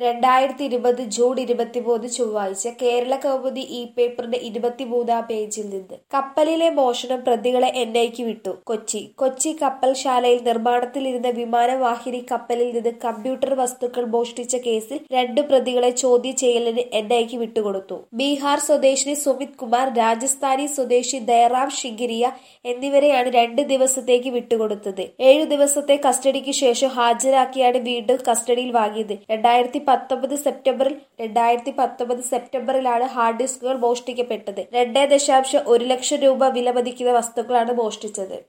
രണ്ടായിരത്തി ഇരുപത് ജൂൺ ഇരുപത്തിമൂന്ന് ചൊവ്വാഴ്ച കേരള കൗമുദി ഇ പേപ്പറിന്റെ ഇരുപത്തിമൂന്നാം പേജിൽ നിന്ന് കപ്പലിലെ മോഷണം പ്രതികളെ എൻഐക്ക് വിട്ടു കൊച്ചി കൊച്ചി കപ്പൽശാലയിൽ നിർമ്മാണത്തിലിരുന്ന വിമാനവാഹിനി കപ്പലിൽ നിന്ന് കമ്പ്യൂട്ടർ വസ്തുക്കൾ മോഷ്ടിച്ച കേസിൽ രണ്ട് പ്രതികളെ ചോദ്യം ചെയ്യലിന് എൻഐക്ക് വിട്ടുകൊടുത്തു ബീഹാർ സ്വദേശിനി സുമിത് കുമാർ രാജസ്ഥാനി സ്വദേശി ദയറാം ഷിഗിരിയ എന്നിവരെയാണ് രണ്ട് ദിവസത്തേക്ക് വിട്ടുകൊടുത്തത് ഏഴു ദിവസത്തെ കസ്റ്റഡിക്ക് ശേഷം ഹാജരാക്കിയാണ് വീണ്ടും കസ്റ്റഡിയിൽ വാങ്ങിയത് രണ്ടായിരത്തി പത്തൊമ്പത് സെപ്റ്റംബറിൽ രണ്ടായിരത്തി പത്തൊമ്പത് സെപ്റ്റംബറിലാണ് ഹാർഡ് ഡിസ്കുകൾ മോഷ്ടിക്കപ്പെട്ടത് രണ്ടേ ദശാംശം ഒരു ലക്ഷം രൂപ വിലമതിക്കുന്ന വസ്തുക്കളാണ് മോഷ്ടിച്ചത്